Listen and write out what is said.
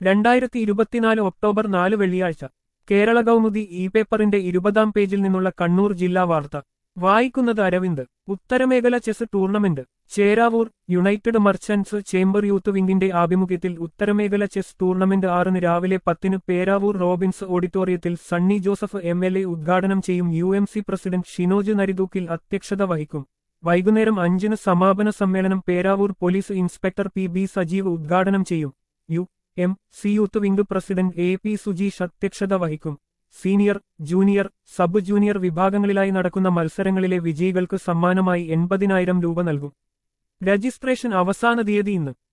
രണ്ടായിരത്തി ഇരുപത്തിനാല് ഒക്ടോബർ നാല് വെള്ളിയാഴ്ച കേരള കൗമുദി ഇ പേപ്പറിന്റെ ഇരുപതാം പേജിൽ നിന്നുള്ള കണ്ണൂർ ജില്ലാ വാർത്ത വായിക്കുന്നത് അരവിന്ദ് ഉത്തരമേഖല chess tournament Cheravoor united merchants chamber youth വിംഗിന്റെ ആഭിമുഖ്യത്തിൽ ഉത്തരമേഖല ചെസ് ടൂർണമെന്റ് ആറിന് രാവിലെ പത്തിന് പേരാവൂർ റോബിൻസ് ഓഡിറ്റോറിയത്തിൽ Sunny Joseph M L A ഉദ്ഘാടനം ചെയ്യും U M C president Shinoj Naridookkil അധ്യക്ഷത വഹിക്കും വൈകുന്നേരം അഞ്ചിന് സമാപന സമ്മേളനം Peravoor police inspector P B Sajeev ഉദ്ഘാടനം ചെയ്യും U M C youth wing president A P Sujeesh അധ്യക്ഷത വഹിക്കും സീനിയർ ജൂനിയർ സബ് ജൂനിയർ വിഭാഗങ്ങളിലായി നടക്കുന്ന മത്സരങ്ങളിലെ വിജയികൾക്ക് സമ്മാനമായി എൺപതിനായിരം രൂപ നൽകും രജിസ്ട്രേഷൻ അവസാന തീയതി ഇന്ന്